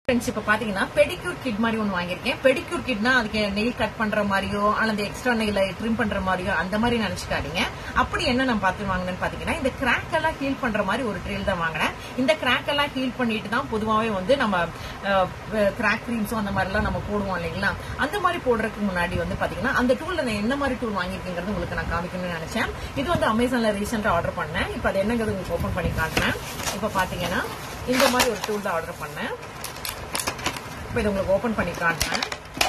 friends இப்ப பாத்தீங்கன்னா pedicure kit மாதிரி ஒன்னு வாங்கியிருக்கேன் பெடிக்யூர் கிட்னா அதுக்கு நெயில் கட் பண்ற மாதிரியோ அல்லது எக்ஸ்ட்ரா நெயில ட்ரிம் பண்ற மாதிரியோ அந்த மாதிரி நினைச்சுக்காதீங்க அப்படி என்ன நான் பார்த்து வாங்கினேன்னு பாத்தீங்கன்னா இந்த கிராக் எல்லாம் ஹீல் பண்ற மாதிரி ஒரு ட்ரில் தான் வாங்கினேன் இந்த கிராக் எல்லாம் ஹீல் பண்ணிட்டு தான் பொதுவாகவே வந்து நம்ம கிராக் கிரீம்ஸும் அந்த மாதிரி எல்லாம் நம்ம போடுவோம் இல்லைங்களா அந்த மாதிரி போடுறதுக்கு முன்னாடி வந்து பாத்தீங்கன்னா அந்த டூல்ல நான் என்ன மாதிரி டூல் வாங்கியிருக்கேங்கிறது உங்களுக்கு நான் காமிக்கணும்னு நினைச்சேன் இது வந்து அமேசான்ல ரீசெண்டா ஆர்டர் பண்ணேன் இப்போ அது என்னங்கிறது உங்களுக்கு ஓப்பன் பண்ணி காட்டுறேன் இப்போ பாத்தீங்கன்னா இந்த மாதிரி ஒரு டூல் தான் ஆர்டர் பண்ணேன் இப்போ இதை உங்களுக்கு ஓபன் பண்ணி காட்டுறேன்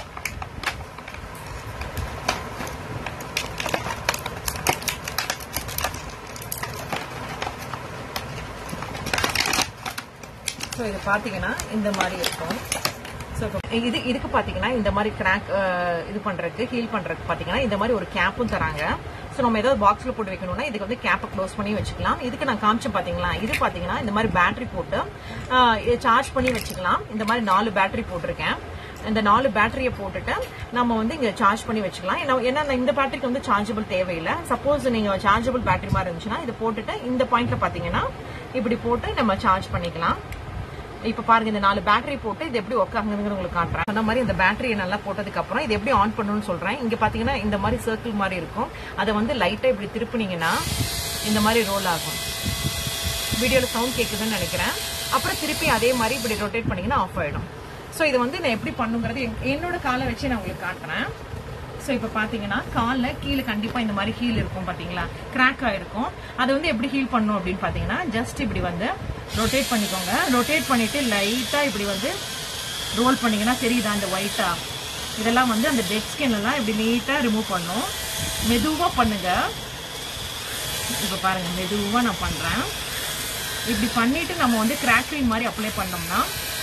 ஸோ இது பார்த்தீங்கன்னா இந்த மாதிரி இருக்கும் ஸோ இது இதுக்கு பார்த்தீங்கன்னா இந்த மாதிரி கிராக் இது பண்றதுக்கு ஹீல் பண்றதுக்கு பார்த்தீங்கன்னா இந்த மாதிரி ஒரு கேப்பும் தராங்க ஸோ நம்ம ஏதாவது பாக்ஸ்ல போட்டு வைக்கணும்னா இதுக்கு வந்து கேப்பை க்ளோஸ் பண்ணி வச்சுக்கலாம் இதுக்கு நான் காமிச்சு பாத்தீங்களா இது பாத்தீங்கன்னா இந்த மாதிரி பேட்டரி போட்டு சார்ஜ் பண்ணி வச்சுக்கலாம் இந்த மாதிரி நாலு பேட்டரி போட்டிருக்கேன் இந்த நாலு பேட்டரியை போட்டுட்டு நம்ம வந்து இங்க சார்ஜ் பண்ணி வச்சுக்கலாம் ஏன்னா ஏன்னா இந்த பேட்டரிக்கு வந்து சார்ஜபிள் தேவையில்லை சப்போஸ் நீங்க சார்ஜபிள் பேட்டரி மாதிரி இருந்துச்சுன்னா இதை போட்டுட்டு இந்த பாயிண்ட்ல பாத்தீங்கன்னா இப்படி போட்டு நம்ம சார்ஜ் பண்ணிக்கலாம் இப்ப பாருங்க இந்த நாலு பேட்டரி போட்டு இது எப்படி ஒர்க் ஆகுதுன்னு உங்களுக்கு காட்டுறேன் அந்த மாதிரி இந்த பேட்டரியை நல்லா போட்டதுக்கு அப்புறம் இது எப்படி ஆன் பண்ணணும்னு சொல்றேன் இங்க பாத்தீங்கன்னா இந்த மாதிரி சர்க்கிள் மாதிரி இருக்கும் அதை வந்து லைட்டா இப்படி திருப்பினீங்கன்னா இந்த மாதிரி ரோல் ஆகும் வீடியோல சவுண்ட் கேக்குதுன்னு நினைக்கிறேன் அப்புறம் திருப்பி அதே மாதிரி இப்படி ரொட்டேட் பண்ணீங்கன்னா ஆஃப் ஆயிடும் ஸோ இது வந்து நான் எப்படி பண்ணுங்கிறது என்னோட காலை வச்சு நான் உங்களுக்கு காட்டுறேன் ஸோ இப்போ பார்த்தீங்கன்னா காலில் கீழே கண்டிப்பாக இந்த மாதிரி ஹீல் இருக்கும் பார்த்தீங்களா கிராக் ஆயிருக்கும் அதை வந்து எப்படி ஹீல் பண்ணும் அப்படின்னு பார்த்தீங்கன்னா ஜஸ்ட் இப்படி வந்து ரொட்டேட் பண்ணிக்கோங்க ரொட்டேட் பண்ணிட்டு லைட்டாக இப்படி வந்து ரோல் பண்ணீங்கன்னா தெரியுதா இந்த ஒயிட்டா இதெல்லாம் வந்து அந்த டெட் ஸ்கின் எல்லாம் இப்படி நீட்டாக ரிமூவ் பண்ணும் மெதுவாக பண்ணுங்க இப்போ பாருங்க மெதுவாக நான் பண்ணுறேன் இப்படி பண்ணிட்டு நம்ம வந்து கிராக் க்ரீம் மாதிரி அப்ளை பண்ணோம்னா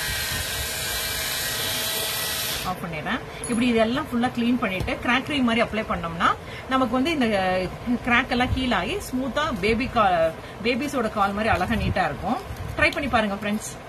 ஆஃப் பண்ணிடுறேன் இப்படி இதெல்லாம் ஃபுல்லாக க்ளீன் பண்ணிட்டு கிராக் க்ரீம் மாதிரி அப்ளை பண்ணோம்னா நமக்கு வந்து இந்த கிராக் எல்லாம் ஹீல் ஆகி ஸ்மூத்தாக பேபி கால் பேபிஸோட கால் மாதிரி அழகாக நீட்டாக இருக்கும் ட்ரை பண்ணி பாருங்க ஃப்ரெண்ட்ஸ்